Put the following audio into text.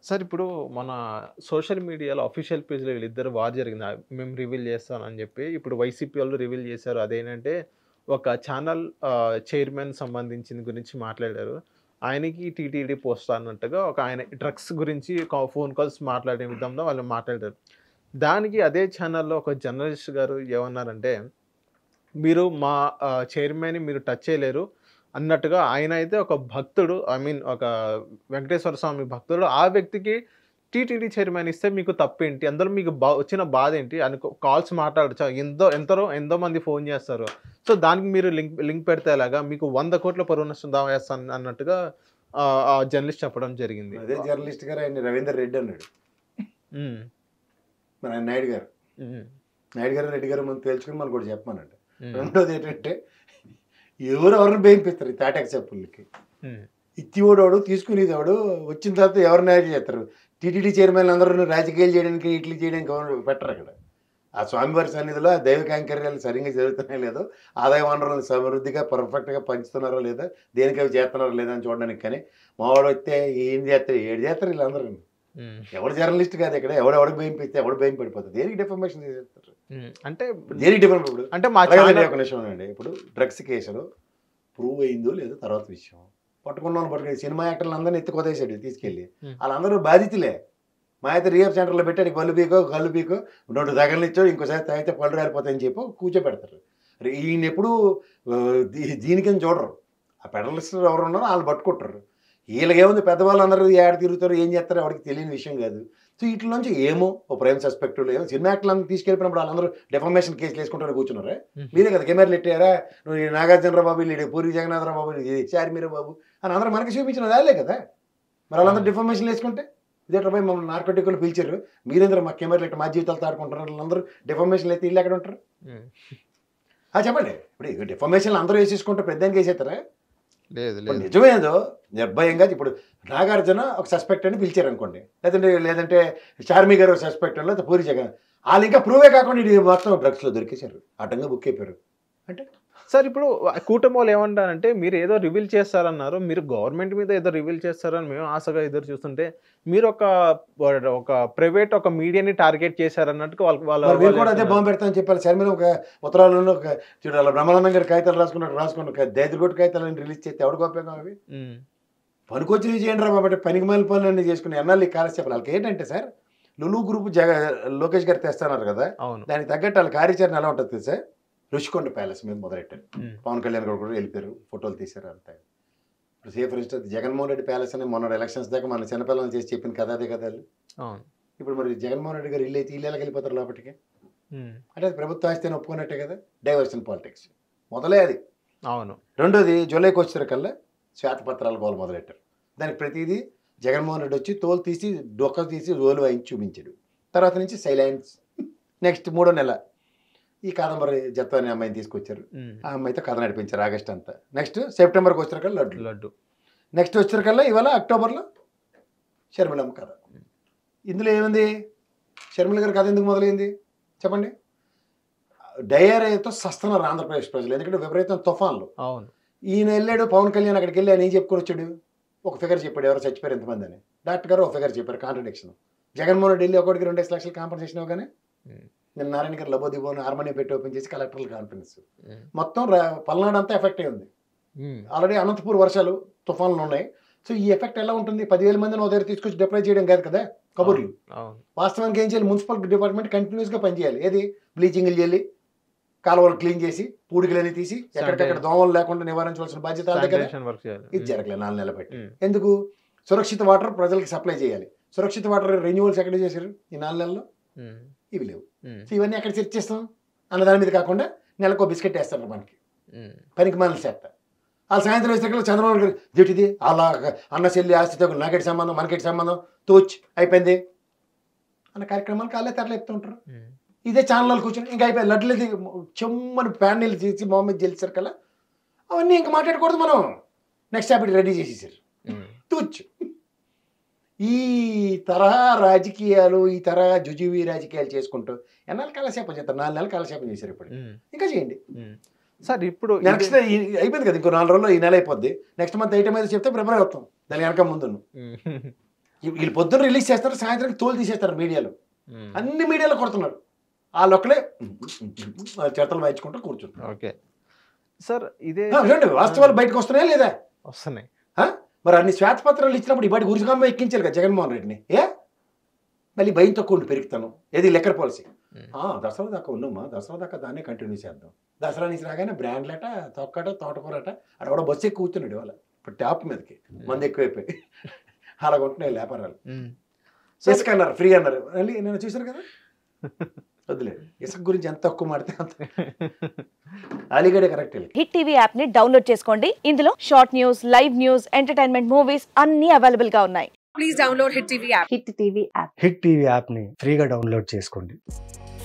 Sir ఇప్పుడు మన social మీడియాలో అఫీషియల్ పేజ్లో వీళ్ళిద్దరు వార్ జరిగింది ఆ, మేము రివీల్ చేస్తానని చెప్పి ఇప్పుడు వైసీపీ వాళ్ళు రివీల్ చేశారు అదేంటంటే ఒక ఛానల్ చైర్మన్ సంబంధించిన గురించి మాట్లాడారు ఆయనకి టీటీడీ పోస్ట్ అన్నట్టుగా ఒక ఆయన డ్రగ్స్ గురించి ఫోన్ కాల్స్ మాట్లాడే విధంలో వాళ్ళు మాట్లాడారు దానికి అదే ఛానల్లో ఒక జర్నలిస్ట్ గారు ఏమన్నారంటే మీరు మా చైర్మన్ని మీరు టచ్ చేయలేరు అన్నట్టుగా ఆయన అయితే ఒక భక్తుడు ఐ మీన్ ఒక వెంకటేశ్వర స్వామి భక్తుడు ఆ వ్యక్తికి టీటీడీ చైర్మన్ ఇస్తే మీకు తప్పేంటి అందులో మీకు బా వచ్చిన బాధ ఏంటి అని కాల్స్ మాట్లాడచ్చు ఎంతో ఎంతరో ఎంతో మంది ఫోన్ చేస్తారు సో దానికి మీరు లింక్ లింక్ పెడితే ఎలాగా మీకు వంద కోట్ల పరువు నష్టం దావా వేస్తాను అన్నట్టుగా ఆ, ఆ జర్నలిస్ట్ చెప్పడం జరిగింది అదే జర్నలిస్ట్ గారు ఆయన రవీందర్ రెడ్డి అన్నాడు ఉమ్, మన ఆయన నాయుడు గారు ఉమ్, నాయుడు గారు రెడ్డి గారు ముందు తేల్చుకుని మనకు కూడా చెప్పమనంట ఉమ్, రెండోది ఏంటంటే ఎవరు ఎవరిని బేయింపిస్తారు ఈ తాటాక చెప్పులకి ఉమ్, ఇచ్చివాడు తీసుకునేవాడు వచ్చిన తర్వాత ఎవరు న్యాయం చేస్తారు టీటీడీ చైర్మన్ అందరూ రాజకీయాలు చేయడానికి ఇట్లు చేయడానికి ఎవరు పెట్టరు అక్కడ ఆ స్వామివారి సన్నిధిలో ఆ దైవ కైంకర్యాలు సరిగ్గా జరుగుతున్నాయో లేదో ఆదాయ వనరులను సమృద్ధిగా పర్ఫెక్ట్గా పంచుతున్నారో లేదా దేనికి అవి చేస్తున్నారో లేదా అని చూడడానికి కానీ మావాడు వస్తే ఏం చేస్తారు ఏడు చేస్తారు వీళ్ళందరూ ఉమ్, ఎవడు జర్నలిస్ట్ కాదు ఇక్కడ ఎవడు ఎవడు భయం పెడితే ఎవడు భయం పడిపోతుంది దేనికి డిఫర్మేషన్ చేస్తారు ఉమ్. అంటే దేనికి డిఫరెంట్ ఇప్పుడు అంటే మా అలాగే ఛానల్ ఒక నిమిషం అండి ఇప్పుడు డ్రగ్స్ కేసులో ప్రూవ్ అయిందో లేదో తర్వాత విషయం పట్టుకున్న వాళ్ళు పట్టుకుని సినిమా యాక్టర్లు అందరినీ ఎత్తి కొదేశాడు తీసుకెళ్ళి Hmm. వాళ్ళందరూ బాధితులే మా అయితే రియర్ సెంటర్లో పెట్టాడు కళ్ళు పీకో కళ్ళు పీకో రెండు తగలనిచ్చో ఇంకోసారి తాగితే పళ్ళు రాలిపోతాయని చెప్పి కూర్చోబెడతారు మరి ఈయన ఎప్పుడు ఆ, దీ- దీనికని చూడరు ఆ పెడలిస్ట్ ఎవరు ఉన్నారో వాళ్ళు పట్టుకుంటారు వీళ్ళకేముంది పెద్దవాళ్ళు అందరూ ఏడ తిరుగుతారు ఏం చేస్తారో ఎవరికి తెలియని విషయం కాదు సో వీటి నుంచి ఏమో ఓ ప్రైమ్ సస్పెక్ట్ ఏమో సినిమా యాక్టర్లు అందరూ తీసుకెళ్ళినప్పుడు వాళ్ళందరూ డిఫర్మేషన్ కేసులు వేసుకుంటారు కూర్చున్నారా మీరే కదా కెమెరాలు ఎట్టారా నువ్వు ఈ నాగార్జునరావు బాబు వీళ్ళు పూరి జగన్నాథరావు బాబు ఇది చార్మీర బాబు అని అందరూ మనకి చూపించిన వాళ్ళే కదా మరి వాళ్ళందరూ డిఫర్మేషన్ వేసుకుంటే ఇదే పోయి మమ్మల్ని నార్కోటిక్లు పిలిచారు మీరేంద్ర మా కెమెరాలు ఇట్లా మా జీవితాలు తాడుకుంటారు వాళ్ళందరూ డిఫర్మేషన్ అయితే వీళ్ళు ఎక్కడ ఉంటారు ఆ చెప్పండి ఇప్పుడు డిఫర్మేషన్ అందరూ వేసేసుకుంటే పెద్దానికి వేసేస్తారా లేదు ఇప్పుడు లేదు నిజమేదో నిర్భయంగా ఇప్పుడు నాగార్జున ఒక సస్పెక్ట్ అని పిలిచారు అనుకోండి లేదంటే లేదంటే చార్మి గారు సస్పెక్ట్ అని లేకపోతే పూరి జగన్ వాళ్ళు ఇంకా ప్రూవే కాకుండా ఇది మొత్తం డ్రగ్స్లో దొరికేశారు అటంగా బుక్ అయిపోయారు సార్ ఇప్పుడు కూటమి వాళ్ళు ఏమంటారంటే మీరు ఏదో రివీల్ చేస్తారన్నారు మీరు గవర్నమెంట్ మీద ఏదో రివీల్ చేస్తారని మేము ఆశగా ఎదురు చూస్తుంటే మీరు ఒక ఒక ప్రైవేట్ ఒక మీడియాని టార్గెట్ చేశారన్నట్టు వాళ్ళ వాళ్ళ మరి మీరు వాళ్ళు కూడా అదే చెప్తున్నారు. బాంబు పెడతామని చెప్పారు శర్మిల ఒక ఉత్తరాలను ఒక చూడాలి బ్రహ్మానందం గారి కాగితాలు రాసుకున్నట్టు రాసుకున్న దైత్రగొట్టు కాగితాలను రిలీజ్ చేస్తే ఎవరికి ఉపయోగం అవి ఉమ్, పనికొచ్చి చేయండి రా బాబు పనికి మాలిన పనులన్నీ చేసుకుని ఎన్నాళ్ళు కాలేజ్ చెప్పాలి వాళ్ళకి ఏంటంటే సార్ లులు గ్రూప్ జగ లోకేష్ గారు తెస్తున్నారు కదా అవును దానికి తగ్గట్టు వాళ్ళ కార్యాచరణ ఎలా ఉంటుంది తెలుసా రుషికొండ ప్యాలెస్ మీద మొదలెట్టారు ఉమ్, పవన్ కళ్యాణ్ గారు కూడా వెళ్ళిపోయారు ఫోటోలు తీశారు అంతా ఇప్పుడు say for instance Jaganmohan Reddy palace అని మొన్న ఎలక్షన్స్ దాకా మన చిన్నపిల్లలు చేసి చెప్పిన కథ అదే కదా వాళ్ళు. అవును ఇప్పుడు మరి జగన్మోహన్ రెడ్డి గారు ఇల్లు అయితే ఇల్లు వెళ్ళిపోతారు లోపలికి ఉమ్, అంటే అది ప్రభుత్వ ఆస్తి అని ఒప్పుకున్నట్టే కదా డైవర్షన్ పాలిటిక్స్ మొదలే అది అవును రెండోది జూలైకి వచ్చేసరికల్లా శ్వేతపత్రాల గోలు మొదలెట్టారు దానికి ప్రతిదీ జగన్మోహన్ రెడ్డి వచ్చి తోలు తీసి డొక్క తీసి రోలు వాయించి చూపించాడు తర్వాత నుంచి సైలెన్స్ నెక్స్ట్ మూడో నెల ఈ కాదంబరి జత్వ అనే అమ్మాయిని తీసుకొచ్చారు ఉమ్, ఆ అమ్మాయితో కథ నడిపించారు ఆగస్ట్ అంతా నెక్స్ట్ సెప్టెంబర్కి వచ్చేసరికల్లా లడ్డు లడ్డు నెక్స్ట్ వచ్చేసరికల్లా ఇవాళ అక్టోబర్లో షర్మిలమ్మ కథ ఇందులో ఏముంది షర్మిల గారి కథ ఎందుకు మొదలైంది చెప్పండి డయేరియాతో సస్తున్నారు ఆంధ్రప్రదేశ్ ప్రజలు ఎందుకంటే విపరీతం తుఫాన్లు అవును ఈయన వెళ్ళాడు పవన్ కళ్యాణ్ అక్కడికి వెళ్ళి ఆయన ఏం చెప్పుకొని వచ్చాడు ఒక ఫిగర్ చెప్పాడు ఎవరు చచ్చిపోయారు ఎంతమంది అని డాక్టర్ గారు ఒక ఫిగర్ చెప్పారు కాంట్రడిక్షన్ జగన్మోహన్ రెడ్డి వెళ్ళి ఒకటికి రెండేసి లక్షలు కాంపన్సేషన్ ఇవ్వగానే ఉమ్, నేను నారాయణ గారు లబోదిబోని హార్మోనియం పెట్టి ఓపెన్ చేసి కలెక్టర్ల కాన్ఫరెన్స్ ఉమ్, మొత్తం రా- పల్నాడు అంతా ఎఫెక్ట్ అయి ఉంది ఉమ్, ఆల్రెడీ అనంతపూర్ వర్షాలు తుఫాన్లు ఉన్నాయి సో ఈ ఎఫెక్ట్ ఎలా ఉంటుంది పదివేల మందిని ఒక దగ్గర తీసుకొచ్చి డిప్లాయ్ చేయడం కాదు కదా కబుర్లు అవును వాస్తవానికి ఏం చేయాలి మున్సిపల్ డిపార్ట్మెంట్ కంటిన్యూస్గా పనిచేయాలి ఏది బ్లీచింగ్లు చేయాలి కాలువలు క్లీన్ చేసి పూడికలన్నీ తీసి ఎక్కడికక్కడ దోమలు లేకుండా నివారించవలసిన బాధ్యత వాళ్ళదే కదా శానిటేషన్ వర్క్ చేయాలి ఇది జరగలేదు నాలుగు నెలలు బట్టి ఉమ్, ఎందుకు సురక్షిత వాటర్ ప్రజలకు సప్లై చేయాలి సురక్షిత వాటర్ రెన్యువల్స్ ఎక్కడ చేశారు ఈ నాలుగు నెలల్లో ఉమ్, ఇవి లేవు ఉమ్, సో ఇవన్నీ ఎక్కడ చర్చ చేస్తాం అన్న దాని మీద కాకుండా నెలకు బిస్కెట్ వేస్తారు మనకి ఉమ్, పనికి మాలిన చెత్త వాళ్ళు సాయంత్రం వేస్తే చంద్రబాబు గారు డ్యూటీది అలా అన్న చెల్లి ఆస్తితో నాకెటి సంబంధం మనకెటి సంబంధం తోచ్ అయిపోయింది అన్న కార్యక్రమానికి వాళ్ళే తెరలేపుతుంటారు ఉమ్, ఇదే ఛానల్ కూర్చొని ఇంకా అయిపోయి లడ్లు చెమ్మని ప్యాన్ నీళ్ళు తీసి మొహమ్మద్ గెలిచారు కదా అవన్నీ ఇంకా మాట్లాడకూడదు మనం నెక్స్ట్ హ్యాబిట్ రెడీ చేసేసారు ఉమ్, తూచ్ ఈ తరహా రాజకీయాలు ఈ తరహా జుజువి రాజకీయాలు చేసుకుంటూ ఎన్నాళ్ళు కాలక్షేపం చేస్తారు నాలుగు నెలలు కాలక్షేపం చేశారు ఇప్పుడు ఉమ్, ఇంకా చేయండి ఉమ్. సార్ ఇప్పుడు ఇది- నెక్స్ట్ అయిపోయింది కదా ఇంకో నాలుగు రోజుల్లో ఈ నెల అయిపోద్ది నెక్స్ట్ మంత్ ఐటమ్ అయితే చెప్తే ప్రిపేర్ అవుతాం దాని వెనక ముందు ఉమ్, వీళ్ళు పొద్దున్న రిలీజ్ చేస్తారు సాయంత్రం తోలు తీసేస్తారు మీడియాలో ఉమ్. అన్ని మీడియాలో కొడుతున్నారు వాళ్ళొక్కలే చేతలు వాయించుకుంటూ కూర్చుంటారు ఓకే సార్ ఇదే ఆ, చూడండి వాస్తవాలు బయటకు వస్తున్నాయా లేదా వస్తున్నాయి మరి అన్ని శ్వేతపత్రాలు ఇచ్చినప్పుడు ఇవాటి గురుసుగామ్మ ఎక్కించాలి కదా జగన్మోహన్ రెడ్డిని ఏ మళ్ళీ భయంతో కొండు పెరుగుతాను ఏది లెక్కర్ పాలసీ ఉమ్. ఆ, దసరా దాకా ఉన్నామా దసరా దాకా దాన్నే కంటిన్యూ చేద్దాం దసరా నుంచి రాగానే బ్రాండ్లట తొక్కట తోటకూరట అక్కడ కూడా బస్సు ఎక్కువ కూర్చున్నాడు ఇవాళ ఇప్పుడు టాప్ మీదకి మంది ఎక్కువైపోయి అలాగ ఉంటున్నాయి వ్యాపారాలు ఉమ్. ఇసుక అన్నారు ఫ్రీ అన్నారు మళ్ళీ నేను చూశాను కదా వదిలే ఇసుక గురించి ఎంత తక్కువ మాడితే అంత అలీగడే కరెక్ట్ వెళ్ళి హిట్ టీవీ యాప్ ని డౌన్లోడ్ చేసుకోండి ఇందులో short news live news entertainment movies అన్ని అవైలబుల్ గా ఉన్నాయి please download Hit TV app. Hit TV app hit TV యాప్ని ఫ్రీగా డౌన్లోడ్ చేసుకోండి